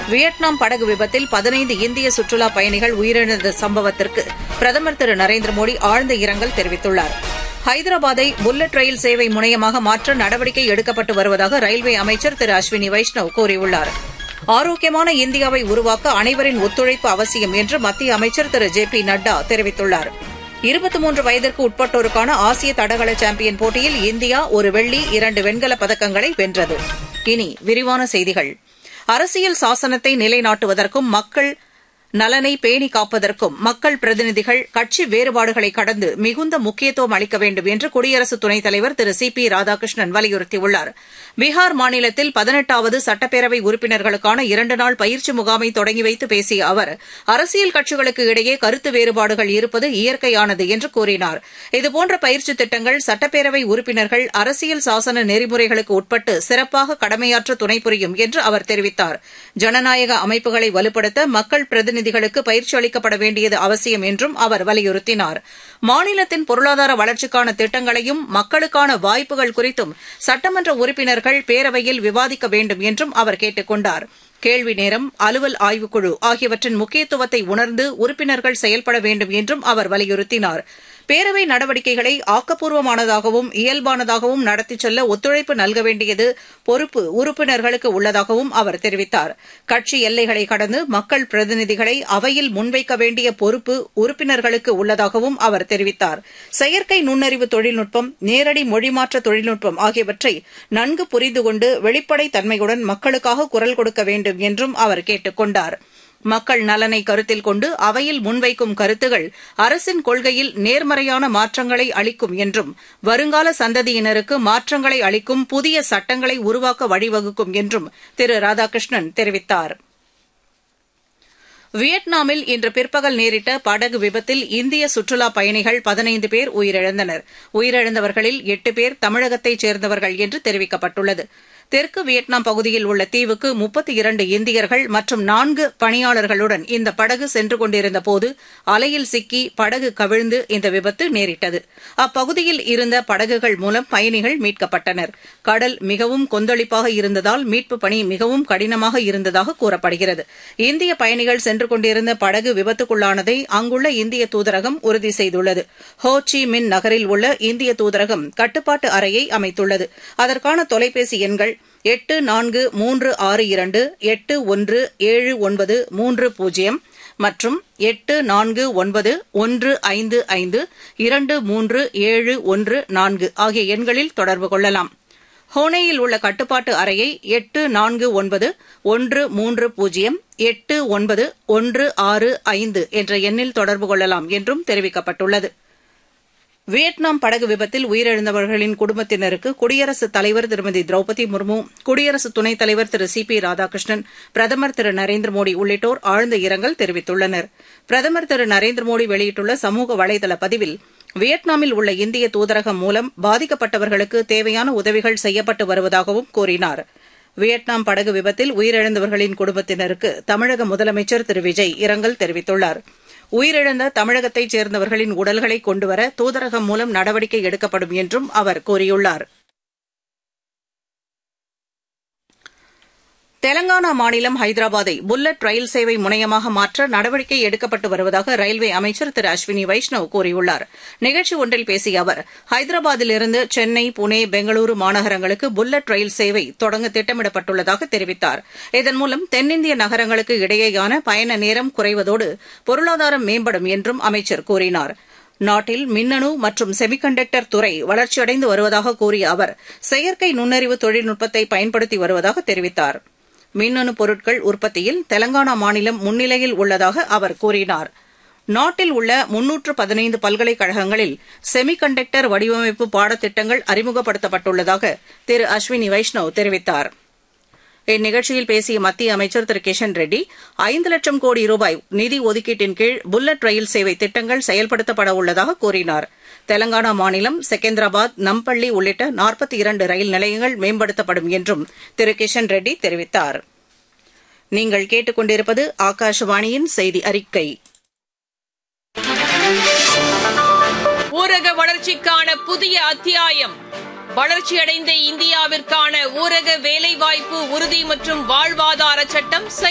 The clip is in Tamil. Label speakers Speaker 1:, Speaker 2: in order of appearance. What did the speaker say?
Speaker 1: வியட்நாம் படகு விபத்தில் பதினைந்து இந்திய சுற்றுலா பயணிகள் உயிரிழந்த சம்பவத்திற்கு பிரதமர் திரு நரேந்திர மோடி ஆழ்ந்த இரங்கல் தெரிவித்துள்ளார் ஹைதராபாத்தை புல்லட் ரயில் சேவை முனையமாக மாற்ற நடவடிக்கை எடுக்கப்பட்டு வருவதாக ரயில்வே அமைச்சர் திரு அஸ்வினி வைஷ்ணவ் கூறியுள்ளார் ஆரோக்கியமான இந்தியாவை உருவாக்க அனைவரின் ஒத்துழைப்பு அவசியம் என்று மத்திய அமைச்சர் திரு ஜே பி நட்டா தெரிவித்துள்ளார் இருபத்தி மூன்று வயதிற்கு உட்பட்டோருக்கான ஆசிய தடகள சாம்பியன் போட்டியில் இந்தியா ஒரு வெள்ளி இரண்டு வெண்கலப் பதக்கங்களை வென்றது இனி விரிவான செய்திகள் அரசியல் சாசனத்தை நிலைநாட்டுவதற்கும் மக்கள் நலனை பேணி காப்பதற்கும் மக்கள் பிரதிநிதிகள் கட்சி வேறுபாடுகளை கடந்து மிகுந்த முக்கியத்துவம் அளிக்க வேண்டும் என்று குடியரசு துணைத் தலைவர் திரு சி பி ராதாகிருஷ்ணன் வலியுறுத்தியுள்ளார் பீகார் மாநிலத்தில் பதினெட்டாவது சட்டப்பேரவை உறுப்பினர்களுக்கான இரண்டு நாள் பயிற்சி முகாமை தொடங்கி வைத்து பேசிய அவர் அரசியல் கட்சிகளுக்கு இடையே கருத்து வேறுபாடுகள் இருப்பது இயற்கையானது என்று கூறினார் இதுபோன்ற பயிற்சி திட்டங்கள் சட்டப்பேரவை உறுப்பினர்கள் அரசியல் சாசன நெறிமுறைகளுக்கு உட்பட்டு சிறப்பாக கடமையாற்ற துணை புரியும் என்று அவர் தெரிவித்தார் ஜனநாயக அமைப்புகளை வலுப்படுத்த மக்கள் பிரதிநிதி பிரதிநிதிகளுக்கு பயிற்சி அளிக்கப்பட வேண்டியது அவசியம் என்றும் அவர் வலியுறுத்தினார் மாநிலத்தின் பொருளாதார வளர்ச்சிக்கான திட்டங்களையும் மக்களுக்கான வாய்ப்புகள் குறித்தும் சட்டமன்ற உறுப்பினர்கள் பேரவையில் விவாதிக்க வேண்டும் என்றும் அவர் கேட்டுக் கொண்டார் கேள்வி நேரம் அலுவல் ஆய்வுக்குழு ஆகியவற்றின் முக்கியத்துவத்தை உணர்ந்து உறுப்பினர்கள் செயல்பட வேண்டும் என்றும் அவர் வலியுறுத்தினார் பேரவை நடவடிக்கைகளை ஆக்கப்பூர்வமானதாகவும் இயல்பானதாகவும் நடத்திச் செல்ல ஒத்துழைப்பு நல்க வேண்டியது பொறுப்பு உறுப்பினர்களுக்கு உள்ளதாகவும் அவர் தெரிவித்தார் கட்சி எல்லைகளை கடந்து மக்கள் பிரதிநிதிகளை அவையில் முன்வைக்க வேண்டிய பொறுப்பு உறுப்பினர்களுக்கு உள்ளதாகவும் அவர் தெரிவித்தார் செயற்கை நுண்ணறிவு தொழில்நுட்பம் நேரடி மொழிமாற்ற தொழில்நுட்பம் ஆகியவற்றை நன்கு புரிந்து கொண்டு வெளிப்படைத் தன்மையுடன் மக்களுக்காக குரல் கொடுக்க வேண்டும் என்றும் அவர் கேட்டுக் கொண்டாா் மக்கள் நலனை கருத்தில் கொண்டு அவையில் முன்வைக்கும் கருத்துகள் அரசின் கொள்கையில் நேர்மறையான மாற்றங்களை அளிக்கும் என்றும் வருங்கால சந்ததியினருக்கு மாற்றங்களை அளிக்கும் புதிய சட்டங்களை உருவாக்க வழிவகுக்கும் என்றும் திரு ராதாகிருஷ்ணன் தெரிவித்தார் வியட்நாமில் இன்று பிற்பகல் நேரிட்ட படகு விபத்தில் இந்திய சுற்றுலா பயணிகள் பதினைந்து பேர் உயிரிழந்தனர் உயிரிழந்தவர்களில் எட்டு பேர் தமிழகத்தைச் சேர்ந்தவர்கள் என்று தெரிவிக்கப்பட்டுள்ளது தெற்கு வியட்நாம் பகுதியில் உள்ள தீவுக்கு முப்பத்தி இரண்டு இந்தியர்கள் மற்றும் நான்கு பணியாளர்களுடன் இந்த படகு சென்று கொண்டிருந்தபோது அலையில் சிக்கி படகு கவிழ்ந்து இந்த விபத்து நேரிட்டது அப்பகுதியில் இருந்த படகுகள் மூலம் பயணிகள் மீட்கப்பட்டனர் கடல் மிகவும் கொந்தளிப்பாக இருந்ததால் மீட்புப் பணி மிகவும் கடினமாக இருந்ததாக கூறப்படுகிறது இந்திய பயணிகள் சென்று கொண்டிருந்த படகு விபத்துக்குள்ளானதை அங்குள்ள இந்திய தூதரகம் உறுதி செய்துள்ளது ஹோ சி மின் நகரில் உள்ள இந்திய தூதரகம் கட்டுப்பாட்டு அறையை அமைத்துள்ளது அதற்கான தொலைபேசி எண்கள் எட்டு நான்கு மூன்று ஆறு இரண்டு எட்டு ஒன்று ஏழு ஒன்பது மூன்று பூஜ்ஜியம் மற்றும் எட்டு நான்கு ஒன்பது ஒன்று ஐந்து ஐந்து இரண்டு மூன்று ஏழு ஒன்று நான்கு ஆகிய எண்களில் தொடர்பு கொள்ளலாம் ஹோனேயில் உள்ள கட்டுப்பாட்டு அறையை எட்டு நான்கு ஒன்பது ஒன்று மூன்று பூஜ்ஜியம் எட்டு ஒன்பது ஒன்று ஆறு ஐந்து என்ற எண்ணில் தொடர்பு கொள்ளலாம் என்றும் தெரிவிக்கப்பட்டுள்ளது வியட்நாம் படகு விபத்தில் உயிரிழந்தவர்களின் குடும்பத்தினருக்கு குடியரசுத் தலைவர் திருமதி திரௌபதி முர்மு குடியரசு துணைத் தலைவர் திரு சி பி ராதாகிருஷ்ணன் பிரதமர் திரு நரேந்திர மோடி உள்ளிட்டோர் ஆழ்ந்த இரங்கல் தெரிவித்துள்ளனர் பிரதமர் திரு நரேந்திர மோடி வெளியிட்டுள்ள சமூக வலைதள பதிவில் வியட்நாமில் உள்ள இந்திய தூதரகம் மூலம் பாதிக்கப்பட்டவர்களுக்கு தேவையான உதவிகள் செய்யப்பட்டு வருவதாகவும் கூறினார் வியட்நாம் படகு விபத்தில் உயிரிழந்தவர்களின் குடும்பத்தினருக்கு தமிழக முதலமைச்சர் திரு விஜய் இரங்கல் தெரிவித்துள்ளாா் உயிரிழந்த தமிழகத்தைச் சேர்ந்தவர்களின் உடல்களை கொண்டுவர தூதரகம் மூலம் நடவடிக்கை எடுக்கப்படும் என்றும் அவர் கூறியுள்ளார் தெலங்கானா மாநிலம் ஹைதராபாத்தை புல்லட் ரயில் சேவை முனையமாக மாற்ற நடவடிக்கை எடுக்கப்பட்டு வருவதாக ரயில்வே அமைச்சர் திரு அஸ்வினி வைஷ்ணவ் கூறியுள்ளார் நிகழ்ச்சி ஒன்றில் பேசிய அவர் ஹைதராபாத்திலிருந்து சென்னை புனே பெங்களூரு மாநகரங்களுக்கு புல்லட் ரயில் சேவை தொடங்க திட்டமிடப்பட்டுள்ளதாக தெரிவித்தார் இதன் மூலம் தென்னிந்திய நகரங்களுக்கு இடையேயான பயண நேரம் குறைவதோடு பொருளாதாரம் மேம்படும் என்றும் அமைச்சர் கூறினார் நாட்டில் மின்னணு மற்றும் செமிகண்டக்டர் துறை வளர்ச்சியடைந்து வருவதாக கூறிய அவர் செயற்கை நுண்ணறிவு தொழில்நுட்பத்தை பயன்படுத்தி வருவதாக தெரிவித்தாா் மின்னணு பொருட்கள் உற்பத்தியில் தெலங்கானா மாநிலம் முன்னிலையில் உள்ளதாக அவர் கூறினார் நாட்டில் உள்ள முன்னூற்று பதினைந்து பல்கலைக்கழகங்களில் செமிகண்டக்டர் வடிவமைப்பு பாடத்திட்டங்கள் அறிமுகப்படுத்தப்பட்டுள்ளதாக திரு அஸ்வினி வைஷ்ணவ் தெரிவித்தார் இந்நிகழ்ச்சியில் பேசிய மத்திய அமைச்சர் திரு கிஷன் ரெட்டி ஐந்து லட்சம் கோடி ரூபாய் நிதி ஒதுக்கீட்டின் கீழ் புல்லட் ரயில் சேவை திட்டங்கள் செயல்படுத்தப்பட உள்ளதாக கூறினார் தெலங்கானா மாநிலம் செகந்திராபாத் நம்பள்ளி உள்ளிட்ட நாற்பத்தி இரண்டு ரயில் நிலையங்கள் மேம்படுத்தப்படும் என்றும் திரு கிஷன் ரெட்டி தெரிவித்தார் நீங்கள் கேட்டுக்கொண்டிருப்பது ஆகாஷவாணியின் செய்தி அறிக்கை
Speaker 2: ஊரக வளர்ச்சிக்கான புதிய அத்தியாயம் வளர்ச்சியடைந்த இந்தியாவிற்கான ஊரக வேலைவாய்ப்பு உறுதி மற்றும் வாழ்வாதார சட்டம்